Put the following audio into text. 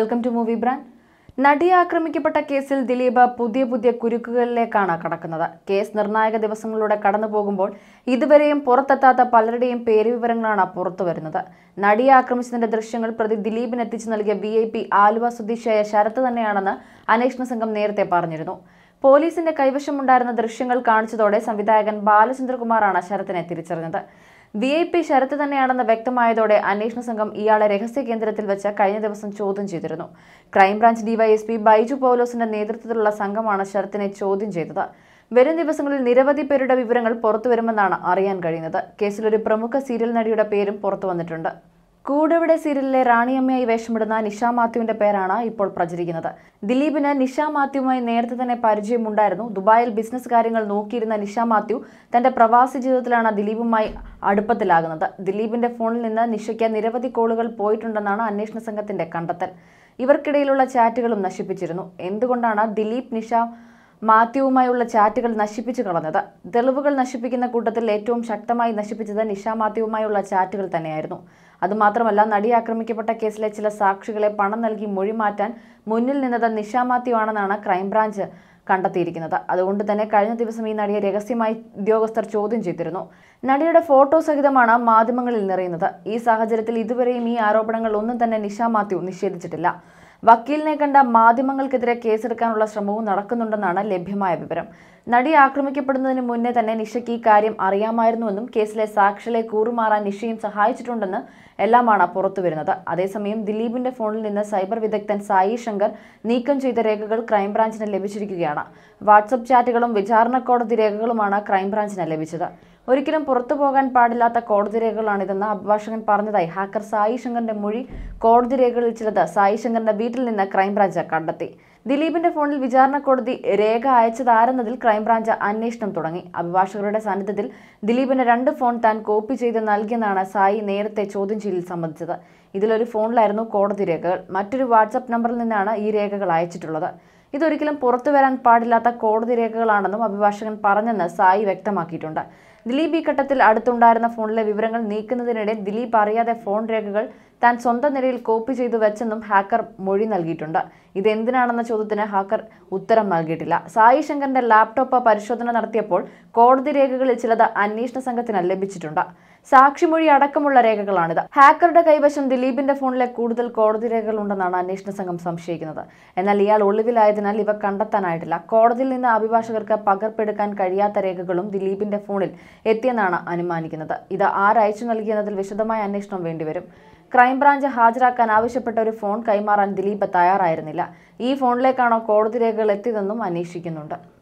welcome to movie brand നടിയെ ആക്രമിക്കപ്പെട്ട കേസിൽ ദിലീപ് പുതിയ പുതിയ കുരുക്കുകളിലേക്കാണ് കടക്കുന്നത് കേസ് നിർണായക ദിവസങ്ങളിലൂടെ കടന്നു പോകുമ്പോൾ ഇതുവരെയും പുറത്തെത്താത്ത പലരുടെയും പേരുവിവരങ്ങളാണ് പുറത്തുവരുന്നത് നടിയെ ആക്രമിച്ചതിന്റെ ദൃശ്യങ്ങൾ പ്രതി ദിലീപിന് എത്തിച്ചു നൽകിയ വി ഐ പി ആലുവ സ്വദേശിയായ ശരത്ത് തന്നെയാണെന്ന് അന്വേഷണ സംഘം നേരത്തെ പറഞ്ഞിരുന്നു പോലീസിന്റെ കൈവശമുണ്ടായിരുന്ന ദൃശ്യങ്ങൾ കാണിച്ചതോടെ സംവിധായകൻ ബാലചന്ദ്രകുമാറാണ് ശരത്തിനെ തിരിച്ചറിഞ്ഞത് വി ഐ പി ശരത്ത് തന്നെയാണെന്ന് വ്യക്തമായതോടെ അന്വേഷണ സംഘം ഇയാളെ രഹസ്യ കേന്ദ്രത്തിൽ വെച്ച് കഴിഞ്ഞ ദിവസം ചോദ്യം ചെയ്തിരുന്നു ക്രൈംബ്രാഞ്ച് ഡിവൈഎസ്പി ബൈജു പൗലോസിന്റെ നേതൃത്വത്തിലുള്ള സംഘമാണ് ശരത്തിനെ ചോദ്യം ചെയ്തത് വരും ദിവസങ്ങളിൽ നിരവധി പേരുടെ വിവരങ്ങൾ പുറത്തുവരുമെന്നാണ് അറിയാൻ കഴിയുന്നത് കേസിൽ ഒരു പ്രമുഖ സീരിയൽ നടിയുടെ പേരും പുറത്തു വന്നിട്ടുണ്ട് കൂടെവിടെ സീരിയലിലെ റാണിയമ്മയായി വേഷമിടുന്ന നിഷ മാത്യുവിന്റെ പേരാണ് ഇപ്പോൾ പ്രചരിക്കുന്നത് ദിലീപിന് നിഷ മാത്യുവുമായി നേരത്തെ തന്നെ പരിചയമുണ്ടായിരുന്നു ദുബായിൽ ബിസിനസ് കാര്യങ്ങൾ നോക്കിയിരുന്ന നിഷ മാത്യു തന്റെ പ്രവാസി ജീവിതത്തിലാണ് ദിലീപുമായി അടുപ്പത്തിലാകുന്നത് ദിലീപിന്റെ ഫോണിൽ നിന്ന് നിഷയ്ക്ക് നിരവധി കോളുകൾ പോയിട്ടുണ്ടെന്നാണ് അന്വേഷണ സംഘത്തിന്റെ കണ്ടെത്തൽ ഇവർക്കിടയിലുള്ള ചാറ്റുകളും നശിപ്പിച്ചിരുന്നു എന്തുകൊണ്ടാണ് ദിലീപ് നിഷ മാത്യുവുമായുള്ള ചാറ്റുകൾ നശിപ്പിച്ചു കളഞ്ഞത് തെളിവുകൾ നശിപ്പിക്കുന്ന കൂട്ടത്തിൽ ഏറ്റവും ശക്തമായി നശിപ്പിച്ചത് നിഷ മാത്യുവുമായുള്ള ചാറ്റുകൾ തന്നെയായിരുന്നു അതുമാത്രമല്ല നടി ആക്രമിക്കപ്പെട്ട കേസിലെ ചില സാക്ഷികളെ പണം നൽകി മൊഴി മാറ്റാൻ മുന്നിൽ നിന്നത് നിഷ മാത്യു ആണെന്നാണ് ക്രൈംബ്രാഞ്ച് കണ്ടെത്തിയിരിക്കുന്നത് അതുകൊണ്ട് തന്നെ കഴിഞ്ഞ ദിവസം ഈ നടിയെ രഹസ്യമായി ഉദ്യോഗസ്ഥർ ചോദ്യം ചെയ്തിരുന്നു നടിയുടെ ഫോട്ടോ സഹിതമാണ് മാധ്യമങ്ങളിൽ നിറയുന്നത് ഈ സാഹചര്യത്തിൽ ഇതുവരെയും ഈ ആരോപണങ്ങൾ ഒന്നും തന്നെ നിഷ മാത്യു നിഷേധിച്ചിട്ടില്ല വക്കീലിനെ കണ്ട മാധ്യമങ്ങൾക്കെതിരെ കേസെടുക്കാനുള്ള ശ്രമവും നടക്കുന്നുണ്ടെന്നാണ് ലഭ്യമായ വിവരം നടി ആക്രമിക്കപ്പെടുന്നതിന് മുന്നേ തന്നെ നിഷയ്ക്ക് ഈ കാര്യം അറിയാമായിരുന്നുവെന്നും കേസിലെ സാക്ഷികളെ കൂറുമാറാൻ നിഷയും സഹായിച്ചിട്ടുണ്ടെന്ന് എല്ലാമാണ് പുറത്തുവരുന്നത് അതേസമയം ദിലീപിന്റെ ഫോണിൽ നിന്ന് സൈബർ വിദഗ്ധൻ സായി ശങ്കർ നീക്കം ചെയ്ത രേഖകൾ ക്രൈംബ്രാഞ്ചിന് ലഭിച്ചിരിക്കുകയാണ് വാട്സപ്പ് ചാറ്റുകളും വിചാരണ കോടതി രേഖകളുമാണ് ക്രൈംബ്രാഞ്ചിന് ലഭിച്ചത് ഒരിക്കലും പുറത്തു പോകാൻ പാടില്ലാത്ത കോടതി രേഖകളാണിതെന്ന് അഭിഭാഷകൻ പറഞ്ഞതായി ഹാക്കർ സായി ശങ്കറിന്റെ മൊഴി കോടതി രേഖകളിൽ ചിലത് സായി ശങ്കറിന്റെ വീട്ടിൽ നിന്ന് ക്രൈംബ്രാഞ്ച് കണ്ടെത്തി ദിലീപിന്റെ ഫോണിൽ വിചാരണ കോടതി രേഖ അയച്ചതാരെന്നതിൽ ക്രൈംബ്രാഞ്ച് അന്വേഷണം തുടങ്ങി അഭിഭാഷകരുടെ സാന്നിധ്യത്തിൽ ദിലീപിന് രണ്ട് ഫോൺ താൻ കോപ്പി ചെയ്ത് നൽകിയെന്നാണ് സായി നേരത്തെ ചോദ്യം ചെയ്യലിൽ സമ്മതിച്ചത് ഇതിലൊരു ഫോണിലായിരുന്നു കോടതി രേഖകൾ മറ്റൊരു വാട്സപ്പ് നമ്പറിൽ നിന്നാണ് ഈ രേഖകൾ അയച്ചിട്ടുള്ളത് ഇതൊരിക്കലും പുറത്തു വരാൻ പാടില്ലാത്ത കോടതി രേഖകളാണെന്നും അഭിഭാഷകൻ പറഞ്ഞെന്ന് സായി വ്യക്തമാക്കിയിട്ടുണ്ട് ദിലീപ് ഈ ഘട്ടത്തിൽ അടുത്തുണ്ടായിരുന്ന ഫോണിലെ വിവരങ്ങൾ നീക്കുന്നതിനിടെ ദിലീപ് അറിയാതെ ഫോൺ രേഖകൾ താൻ സ്വന്തം നിലയിൽ കോപ്പി ചെയ്തു വെച്ചെന്നും ഹാക്കർ മൊഴി നൽകിയിട്ടുണ്ട് ഇത് എന്തിനാണെന്ന ചോദ്യത്തിന് ഹാക്കർ ഉത്തരം നൽകിയിട്ടില്ല സായി ശങ്കറിന്റെ ലാപ്ടോപ്പ് പരിശോധന നടത്തിയപ്പോൾ കോടതി രേഖകളിൽ ചിലത് അന്വേഷണ സംഘത്തിന് ലഭിച്ചിട്ടുണ്ട് സാക്ഷിമൊഴി അടക്കമുള്ള രേഖകളാണിത് ഹാക്കറുടെ കൈവശം ദിലീപിന്റെ ഫോണിലെ കൂടുതൽ കോടതി രേഖകൾ ഉണ്ടെന്നാണ് അന്വേഷണ സംഘം സംശയിക്കുന്നത് എന്നാൽ ഇയാൾ ഒളിവിലായതിനാൽ ഇവ കണ്ടെത്താനായിട്ടില്ല കോടതിയിൽ നിന്ന് അഭിഭാഷകർക്ക് പകർപ്പെടുക്കാൻ കഴിയാത്ത രേഖകളും ദിലീപിന്റെ ഫോണിൽ എത്തിയെന്നാണ് അനുമാനിക്കുന്നത് ഇത് ആരയച്ചു നൽകിയെന്നതിൽ വിശദമായ അന്വേഷണം വേണ്ടിവരും ക്രൈംബ്രാഞ്ച് ഹാജരാക്കാൻ ആവശ്യപ്പെട്ട ഒരു ഫോൺ കൈമാറാൻ ദിലീപ് തയ്യാറായിരുന്നില്ല ഈ ഫോണിലേക്കാണോ കോടതി രേഖകൾ എത്തിയതെന്നും അന്വേഷിക്കുന്നുണ്ട്